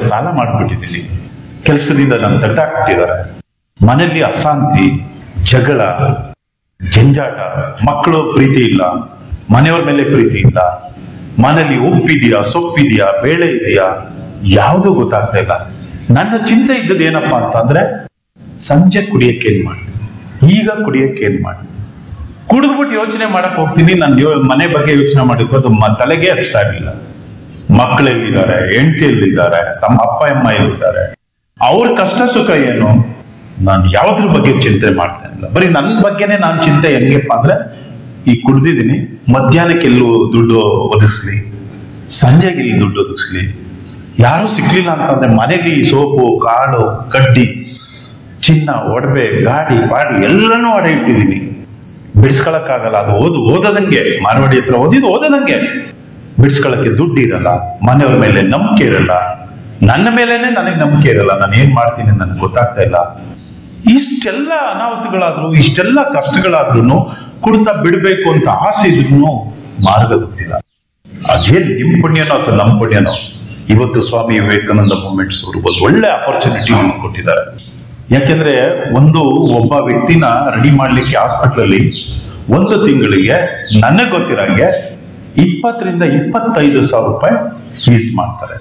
ಸಾಲ ಮಾಡ್ಬಿಟ್ಟಿದ್ದೀನಿ ಕೆಲಸದಿಂದ ನಾನು ತೆಗೆದಾಕ್ಬಿಟ್ಟಿದ್ದಾರೆ ಮನೆಯಲ್ಲಿ ಅಶಾಂತಿ ಜಗಳ ಜಂಜಾಟ ಮಕ್ಕಳು ಪ್ರೀತಿ ಇಲ್ಲ ಮನೆಯವ್ರ ಮೇಲೆ ಪ್ರೀತಿ ಇಲ್ಲ ಮನೇಲಿ ಉಪ್ಪಿದೆಯಾ ಸೊಪ್ಪಿದೆಯಾ ಬೇಳೆ ಇದೆಯಾ ಯಾವುದೂ ಗೊತ್ತಾಗ್ತಾ ಇಲ್ಲ ನನ್ನ ಚಿಂತೆ ಇದ್ದದ್ದು ಏನಪ್ಪಾ ಅಂತಂದ್ರೆ ಸಂಜೆ ಕುಡಿಯಕ್ಕೆ ಏನ್ ಮಾಡಿ ಈಗ ಕುಡಿಯಕ್ಕೆ ಏನ್ ಮಾಡಿ ಕುಡಿದ್ಬಿಟ್ಟು ಯೋಚನೆ ಮಾಡಕ್ ಹೋಗ್ತೀನಿ ನಾನು ಯೋ- ಮನೆ ಬಗ್ಗೆ ಯೋಚನೆ ಮಾಡಿದ್ದು ಮ- ತಲೆಗೆ ಹಚ್ತಾ ಇರ್ಲಿಲ್ಲ ಮಕ್ಕಳೆಲ್ಲಿದ್ದಾರೆ ಹೆಂಡತಿ ಎಲ್ಲಿದ್ದಾರೆ ಸಮ ಅಪ್ಪ ಅಮ್ಮ ಎಲ್ಲಿದ್ದಾರೆ ಅವ್ರ ಕಷ್ಟ ಸುಖ ಏನು ನಾನು ಯಾವ್ದ್ರ ಬಗ್ಗೆ ಚಿಂತೆ ಮಾಡ್ತಾ ಇಲ್ಲ ಬರೀ ನನ್ನ ಬಗ್ಗೆನೇ ನಾನು ಚಿಂತೆ ಹೆಂಗಪ್ಪ ಅಂದ್ರೆ ಈ ಕುಡ್ದಿದ್ದೀನಿ ಮಧ್ಯಾಹ್ನಕ್ಕೆ ಎಲ್ಲೂ ದುಡ್ಡು ಒದಗಿಸ್ಲಿ ಸಂಜೆಗೆ ಇಲ್ಲಿ ದುಡ್ಡು ಒದಗಿಸ್ಲಿ ಯಾರು ಸಿಕ್ಲಿಲ್ಲ ಅಂತಂದ್ರೆ ಮನೆಯಲ್ಲಿ ಸೋಪು ಕಾಳು ಕಡ್ಡಿ ಚಿನ್ನ ಒಡವೆ ಗಾಡಿ ಪಾಡಿ ಎಲ್ಲನೂ ಅಡೆ ಇಟ್ಟಿದ್ದೀನಿ ಬಿಡಿಸ್ಕೊಳಕ್ಕಾಗಲ್ಲ ಅದು ಓದು ಓದದಂಗೆ ಮಾರವಾಡಿ ಹತ್ರ ಓದಿದ್ದು ಓದದಂಗೆ ಬಿಡಿಸ್ಕೊಳಕ್ಕೆ ದುಡ್ಡು ಇರಲ್ಲ ಮನೆಯವ್ರ ಮೇಲೆ ನಂಬಿಕೆ ಇರಲ್ಲ ನನ್ನ ಮೇಲೇನೆ ನನಗೆ ನಂಬಿಕೆ ಇರಲ್ಲ ನಾನು ಏನ್ ಮಾಡ್ತೀನಿ ನನಗೆ ಗೊತ್ತಾಗ್ತಾ ಇಲ್ಲ ಇಷ್ಟೆಲ್ಲ ಅನಾಹುತಗಳಾದ್ರು ಇಷ್ಟೆಲ್ಲ ಕಷ್ಟಗಳಾದ್ರೂ ಕುಡ್ತಾ ಬಿಡ್ಬೇಕು ಅಂತ ಆಸೆ ಇದ್ರು ಮಾರ್ಗ ಗೊತ್ತಿಲ್ಲ ಅದೇನ್ ನಿಮ್ ಪುಣ್ಯನೋ ಅಥವಾ ನಮ್ ಪುಣ್ಯನೋ ಇವತ್ತು ಸ್ವಾಮಿ ವಿವೇಕಾನಂದ ಮೂಮೆಂಟ್ಸ್ ಅವರು ಒಂದು ಒಳ್ಳೆ ಅಪರ್ಚುನಿಟಿ ಕೊಟ್ಟಿದ್ದಾರೆ ಯಾಕೆಂದ್ರೆ ಒಂದು ಒಬ್ಬ ವ್ಯಕ್ತಿನ ರೆಡಿ ಮಾಡ್ಲಿಕ್ಕೆ ಹಾಸ್ಪಿಟಲ್ ಅಲ್ಲಿ ಒಂದು ತಿಂಗಳಿಗೆ ನನಗೆ ಗೊತ್ತಿರಂಗೆ ಇಪ್ಪತ್ತರಿಂದ ಇಪ್ಪತ್ತೈದು ಸಾವಿರ ರೂಪಾಯಿ ಫೀಸ್ ಮಾಡ್ತಾರೆ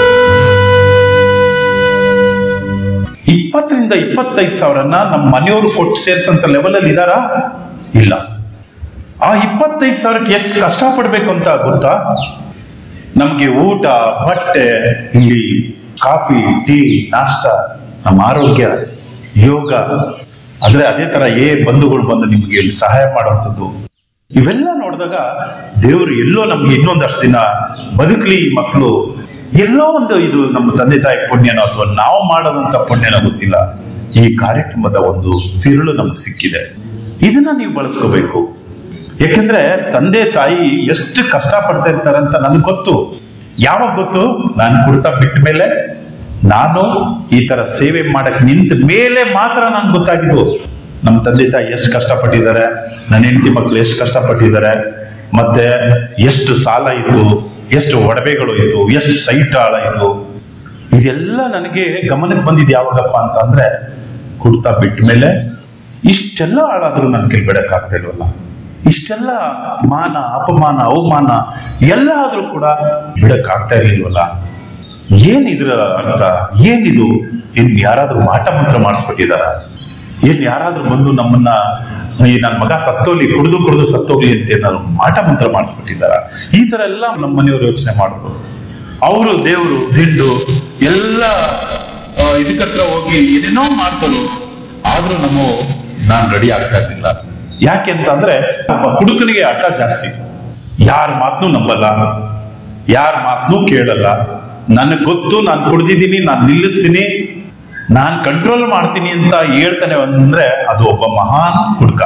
ಇಪ್ಪತ್ತರಿಂದ ಇಪ್ಪತ್ತೈದು ಸಾವಿರನ ನಮ್ಮ ಮನೆಯವರು ಕೊಟ್ಟು ಸೇರ್ಸಂತ ಲೆವೆಲ್ ಅಲ್ಲಿ ಇದಾರಾ ಇಲ್ಲ ಆ ಇಪ್ಪತ್ತೈದು ಸಾವಿರಕ್ಕೆ ಎಷ್ಟು ಕಷ್ಟ ಪಡ್ಬೇಕು ಅಂತ ಗೊತ್ತಾ ನಮ್ಗೆ ಊಟ ಬಟ್ಟೆ ಇಲ್ಲಿ ಕಾಫಿ ಟೀ ನಾಷ್ಟ ನಮ್ಮ ಆರೋಗ್ಯ ಯೋಗ ಅಂದ್ರೆ ಅದೇ ತರ ಏ ಬಂಧುಗಳು ಬಂದು ನಿಮ್ಗೆ ಇಲ್ಲಿ ಸಹಾಯ ಮಾಡುವಂಥದ್ದು ಇವೆಲ್ಲ ನೋಡಿದಾಗ ದೇವರು ಎಲ್ಲೋ ನಮ್ಗೆ ಇನ್ನೊಂದಷ್ಟು ದಿನ ಬದುಕಲಿ ಮಕ್ಕಳು ಎಲ್ಲೋ ಒಂದು ಇದು ನಮ್ಮ ತಂದೆ ತಾಯಿ ಪುಣ್ಯನೋ ಅಥವಾ ನಾವು ಮಾಡೋದಂತ ಪುಣ್ಯನೋ ಗೊತ್ತಿಲ್ಲ ಈ ಕಾರ್ಯಕ್ರಮದ ಒಂದು ತಿರುಳು ನಮ್ಗೆ ಸಿಕ್ಕಿದೆ ಇದನ್ನ ನೀವು ಬಳಸ್ಕೋಬೇಕು ಯಾಕೆಂದ್ರೆ ತಂದೆ ತಾಯಿ ಎಷ್ಟು ಕಷ್ಟ ಪಡ್ತಾ ಇರ್ತಾರೆ ಅಂತ ನನಗೆ ಗೊತ್ತು ಯಾವಾಗ ಗೊತ್ತು ನಾನು ಕುಡ್ತಾ ಬಿಟ್ಟ ಮೇಲೆ ನಾನು ಈ ತರ ಸೇವೆ ಮಾಡಕ್ ನಿಂತ ಮೇಲೆ ಮಾತ್ರ ನನ್ಗೆ ಗೊತ್ತಾಗಿದ್ದು ನಮ್ಮ ತಂದೆ ತಾಯಿ ಎಷ್ಟು ಕಷ್ಟಪಟ್ಟಿದ್ದಾರೆ ನನ್ನ ಹೆಂಡತಿ ಮಕ್ಕಳು ಎಷ್ಟು ಕಷ್ಟಪಟ್ಟಿದ್ದಾರೆ ಮತ್ತೆ ಎಷ್ಟು ಸಾಲ ಇತ್ತು ಎಷ್ಟು ಒಡವೆಗಳು ಇತ್ತು ಎಷ್ಟು ಸೈಟ್ ಹಾಳಾಯಿತು ಇದೆಲ್ಲ ನನಗೆ ಗಮನಕ್ಕೆ ಬಂದಿದ್ದು ಯಾವಾಗಪ್ಪ ಅಂತ ಅಂದ್ರೆ ಕುಡ್ತಾ ಬಿಟ್ಟ ಮೇಲೆ ಇಷ್ಟೆಲ್ಲ ಹಾಳಾದ್ರೂ ನನ್ನ ಕೈ ಬಿಡಕ್ಕಾಗ್ತಾ ಇಲ್ವಲ್ಲ ಇಷ್ಟೆಲ್ಲ ಮಾನ ಅಪಮಾನ ಅವಮಾನ ಎಲ್ಲ ಆದ್ರೂ ಕೂಡ ಬಿಡಕ್ಕಾಗ್ತಾ ಇರ್ಲಿಲ್ವಲ್ಲ ಏನ್ ಇದ್ರ ಅರ್ಥ ಏನಿದು ಇನ್ ಯಾರಾದ್ರೂ ಮಾಟ ಮಂತ್ರ ಮಾಡಿಸ್ಬಿಟ್ಟಿದಾರ ಏನ್ ಯಾರಾದ್ರೂ ಬಂದು ನಮ್ಮನ್ನ ಈ ನನ್ನ ಮಗ ಸತ್ತೋಗ್ಲಿ ಕುಡಿದು ಕುಡಿದು ಸತ್ತೋಗ್ಲಿ ಅಂತ ಏನಾದ್ರು ಮಾಟ ಮಂತ್ರ ಮಾಡಿಸ್ಬಿಟ್ಟಿದಾರ ಈ ತರ ಎಲ್ಲ ನಮ್ಮ ಮನೆಯವರು ಯೋಚನೆ ಮಾಡಿದ್ರು ಅವರು ದೇವರು ದಿಂಡು ಎಲ್ಲ ಆ, ಇದಕ್ಕತ್ರ ಹೋಗಿ ಏನೇನೋ ಮಾಡ್ತಾರೆ ಆದ್ರೂ ನಮ್ಮ ನಾನ್ ರೆಡಿ ಆಗ್ತಾ ಇರ್ಲಿಲ್ಲ ಯಾಕೆ ಅಂತ ಅಂದ್ರೆ ಒಬ್ಬ ಹುಡುಗನಿಗೆ ಹಠ ಜಾಸ್ತಿ ಯಾರ ಮಾತನ್ನೂ ನಂಬಲ್ಲ ಯಾರ ಮಾತನ್ನೂ ಕೇಳಲ್ಲ ನನಗ್ ಗೊತ್ತು ನಾನು ಕುಡ್ದಿದ್ದೀನಿ ನಾನು ನಿಲ್ಲಿಸ್ತೀನಿ ನಾನ್ ಕಂಟ್ರೋಲ್ ಮಾಡ್ತೀನಿ ಅಂತ ಹೇಳ್ತಾನೆ ಅಂದ್ರೆ ಅದು ಒಬ್ಬ ಮಹಾನ್ ಹುಡುಕ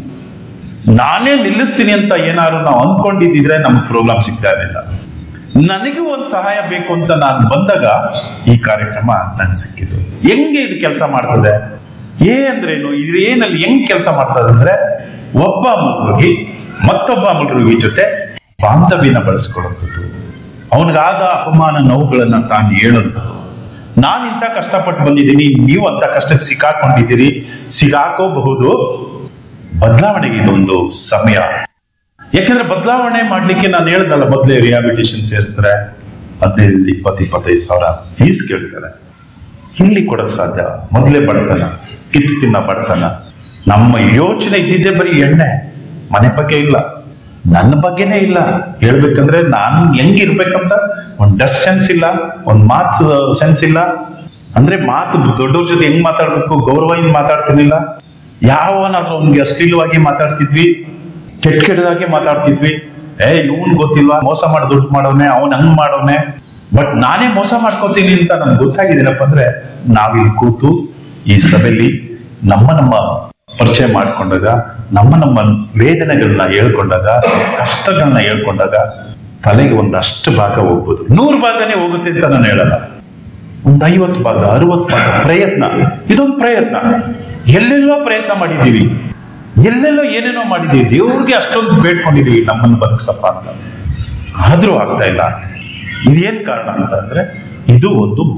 ನಾನೇ ನಿಲ್ಲಿಸ್ತೀನಿ ಅಂತ ಏನಾದ್ರು ನಾವು ಅಂದ್ಕೊಂಡಿದ್ದಿದ್ರೆ ನಮ್ಗೆ ಪ್ರೋಗ್ರಾಮ್ ಸಿಗ್ತಾ ಇರಲಿಲ್ಲ ನನಗೂ ಒಂದು ಸಹಾಯ ಬೇಕು ಅಂತ ನಾನು ಬಂದಾಗ ಈ ಕಾರ್ಯಕ್ರಮ ನನ್ಗೆ ಸಿಕ್ಕಿದ್ದು ಹೆಂಗೆ ಇದು ಕೆಲಸ ಮಾಡ್ತದೆ ಏ ಅಂದ್ರೇನು ಇದು ಏನಲ್ಲಿ ಹೆಂಗ್ ಕೆಲಸ ಮಾಡ್ತದೆ ಅಂದ್ರೆ ಒಬ್ಬ ಮಗುವಿಗೆ ಮತ್ತೊಬ್ಬ ಮಗುವಿಗೆ ಜೊತೆ ಬಾಂಧವ್ಯನ ಬಳಸ್ಕೊಳ್ಳುವಂಥದ್ದು ಅವನಿಗಾದ ಅಪಮಾನ ನೋವುಗಳನ್ನ ತಾನು ಹೇಳುವಂಥದ್ದು ನಾನು ಇಂಥ ಕಷ್ಟಪಟ್ಟು ಬಂದಿದ್ದೀನಿ ನೀವು ಅಂತ ಕಷ್ಟಕ್ಕೆ ಸಿಕ್ಕಾಕೊಂಡಿದ್ದೀರಿ ಸಿಗಾಕೋಬಹುದು ಬದಲಾವಣೆಗೆ ಇದೊಂದು ಸಮಯ ಯಾಕೆಂದ್ರೆ ಬದಲಾವಣೆ ಮಾಡ್ಲಿಕ್ಕೆ ನಾನು ಹೇಳ್ದಲ್ಲ ಮೊದಲೇ ರಿಹಾಬಿಲಿಟೇಷನ್ ಸೇರಿಸ್ತಾರೆ ಹದಿನೈದು ಇಪ್ಪತ್ತು ಇಪ್ಪತ್ತೈದು ಸಾವಿರ ಫೀಸ್ ಕೇಳ್ತಾರೆ ಇಲ್ಲಿ ಕೊಡಕ್ ಸಾಧ್ಯ ಮೊದಲೇ ಬಡತನ ಕಿತ್ತು ತಿನ್ನ ಬಡತನ ನಮ್ಮ ಯೋಚನೆ ಇದ್ದಿದ್ದೇ ಬರೀ ಎಣ್ಣೆ ಮನೆ ಬಗ್ಗೆ ಇಲ್ಲ ನನ್ನ ಬಗ್ಗೆನೇ ಇಲ್ಲ ಹೇಳ್ಬೇಕಂದ್ರೆ ನಾನು ಹೆಂಗಿರ್ಬೇಕಂತ ಒಂದ್ ಡಸ್ಟ್ ಸೆನ್ಸ್ ಇಲ್ಲ ಒಂದ್ ಮಾತು ಸೆನ್ಸ್ ಇಲ್ಲ ಅಂದ್ರೆ ಮಾತು ದೊಡ್ಡವ್ರ ಜೊತೆ ಹೆಂಗ್ ಮಾತಾಡ್ಬೇಕು ಗೌರವದಿಂದ ಮಾತಾಡ್ತಿರ್ಲಿಲ್ಲ ಯಾವನಾದ್ರೂ ಅವ್ನಿಗೆ ಅಶ್ಲೀಲವಾಗಿ ಮಾತಾಡ್ತಿದ್ವಿ ಕೆಟ್ಟ ಕೆಟ್ಟದಾಗಿ ಮಾತಾಡ್ತಿದ್ವಿ ಏ ಇವನ್ ಗೊತ್ತಿಲ್ವಾ ಮೋಸ ಮಾಡಿ ದುಡ್ಡು ಮಾಡೋನೆ ಅವನ್ ಹಂಗ್ ಮಾಡೋನೆ ಬಟ್ ನಾನೇ ಮೋಸ ಮಾಡ್ಕೋತೀನಿ ಅಂತ ನನ್ಗೆ ಗೊತ್ತಾಗಿದ್ದೇನಪ್ಪ ಅಂದ್ರೆ ನಾವಿಲ್ಲಿ ಕೂತು ಈ ಸಭೆಯಲ್ಲಿ ನಮ್ಮ ನಮ್ಮ ಪರಿಚಯ ಮಾಡ್ಕೊಂಡಾಗ ನಮ್ಮ ನಮ್ಮ ವೇದನೆಗಳನ್ನ ಹೇಳ್ಕೊಂಡಾಗ ಕಷ್ಟಗಳನ್ನ ಹೇಳ್ಕೊಂಡಾಗ ತಲೆಗೆ ಒಂದಷ್ಟು ಭಾಗ ಹೋಗ್ಬೋದು ನೂರು ಭಾಗನೇ ಹೋಗುತ್ತೆ ಅಂತ ನಾನು ಹೇಳಲ್ಲ ಒಂದು ಐವತ್ತು ಭಾಗ ಅರವತ್ತು ಭಾಗ ಪ್ರಯತ್ನ ಇದೊಂದು ಪ್ರಯತ್ನ ಎಲ್ಲೆಲ್ಲೋ ಪ್ರಯತ್ನ ಮಾಡಿದ್ದೀವಿ ಎಲ್ಲೆಲ್ಲೋ ಏನೇನೋ ಮಾಡಿದ್ದೀವಿ ದೇವ್ರಿಗೆ ಅಷ್ಟೊಂದು ಬೇಡ್ಕೊಂಡಿದೀವಿ ನಮ್ಮನ್ನು ಬದುಕ್ಸಪ್ಪ ಅಂತ ಆದ್ರೂ ಆಗ್ತಾ ಇಲ್ಲ ಇದೇನ್ ಕಾರಣ ಅಂತ ಅಂದ್ರೆ ಇದು ಒಂದು